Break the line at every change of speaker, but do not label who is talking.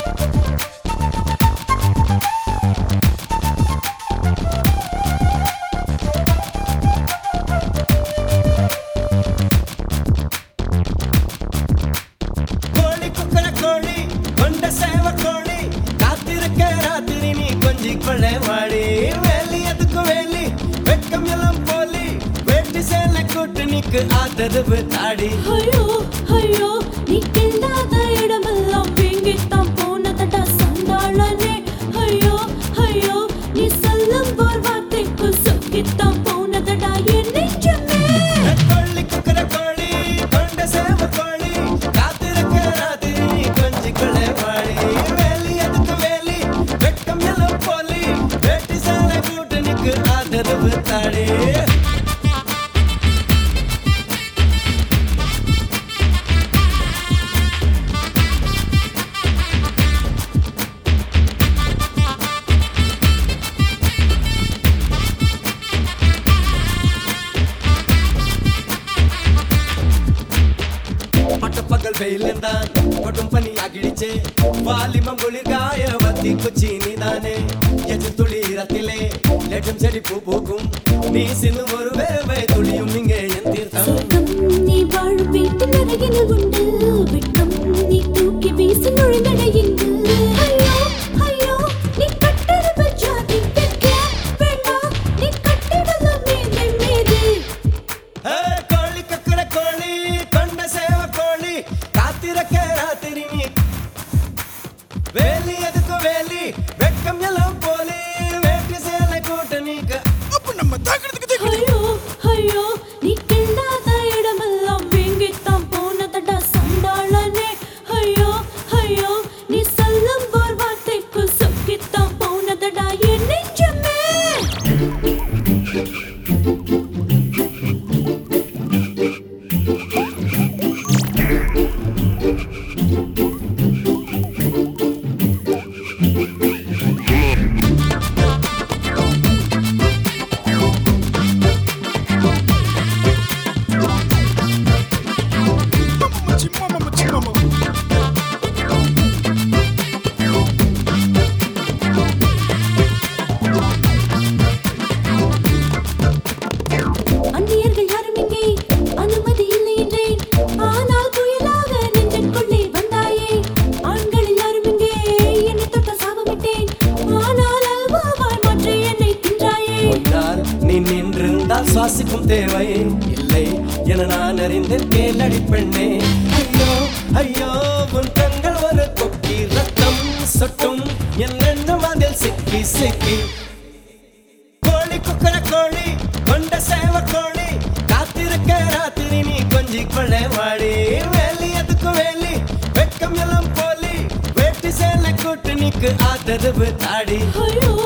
கோழி குக்கர கோழி கொண்ட சேவ கோழி காத்திருக்க ராத்திரி நீ கொஞ்சி கொள்ளை வாடி வேலி அதுக்கு வேலி வெட்கம் எல்லாம் போலி வெட்டி சேலை கூட்டு நீக்கு ஆதரவு தாடி
ஐயோ ஐயோ நீ கில்லாத இடமெல்லாம் வீங்கித்தான் போனதடா சண்டாளனே ஐயோ ஐயோ நீ சொல்லும் போர் வார்த்தைக்கு சொக்கித்தான் போனதடா என் நெஞ்சமே
கோழி குக்கர கோழி கொண்ட சேவ கோழி காத்திருக்க ராத்திரி நீ கொஞ்சி கொள்ளை வாடி வேலி அதுக்கு வேலி வெட்கம் எல்லாம் போலி வெட்டி சேலை கூட்டு நீக்கு ஆதரவு தாடி பட்டப்பகல் வெயில் தான் கொட்டும் பனி அகிடிச்சே வாலிமம் குளிர்காய வத்தி குச்சி நீதானே எச்சு துளி ரத்திலே லட்சம் செடி பூ பூக்கும் நீ சின்ன ஒரு வேவை துளியும் இங்கே என் தீர்த்தம்
சொர்க்கம் நீ வாழும் வீட்டின் அருகினில் உண்டு வெட்கம் நீ தூக்கி வீசி நுழைந்தடையின்று ஐயோ ஐயோ நீ கட்டெடுப்பு ஜாதி பெற்ற வேண்டாம் நீ கட்டிடலாம் மீது மீது
ஏ, கோழி கக்கர கோழி கொண்ட சேவ கோழி காத்திருக்க ராத்திரி நீ வேலி எதுக்கு வேலி வெட்கம் எல்லாம் போலி வேட்டி சேலை கூட்ட நீக்க
அப்ப நம்ம தாக்கிறதுக்கு தைக்கணும்
ஐயோ ஐயோ நீ கில்லாத இடமெல்லாம் வீங்கித்தான் போனதடா சண்டாளனே ஐயோ ஐயோ நீ சொல்லும் போர் வார்த்தைக்கு சொக்கித்தான் போனதடா என் நெஞ்சமே
மாமா மச்சி மாமா மச்சி மாமா
அந்நியர்கள் யாரும் இங்கே அனுமதி இல்லை என்றேன் ஆனால் புயலாக நெஞ்சுக்குள்ளே வந்தாயே ஆண்கள் எல்லாரும் இங்கே என்னை தொட்ட சாபமிட்டேன் ஆனால் அல்வாவாய் மாற்றி என்னை தின்றாயே
முன்னால் நீ நின்றிருந்தால் சுவாசிக்கும் தேவை இல்லை என நான் அறிந்தேன் கேளடி பெண்ணே ஐயோ ஐயோ உன் கண்கள் ஒரு கொக்கி ரத்தம் சொட்டும் என் எண்ணம் அதில் சிக்கி சிக்கி கோழி குக்கர கோழி கொண்ட சேவ கோழி காத்திருக்க ராத்திரி நீ கொஞ்சி கொள்ளை வாடி வேலி அதுக்கு வேலி வெட்கம் எல்லாம் போலி வேட்டி சேலை கூட்டு நீக்கு ஆதரவு தாடி
ஐயோ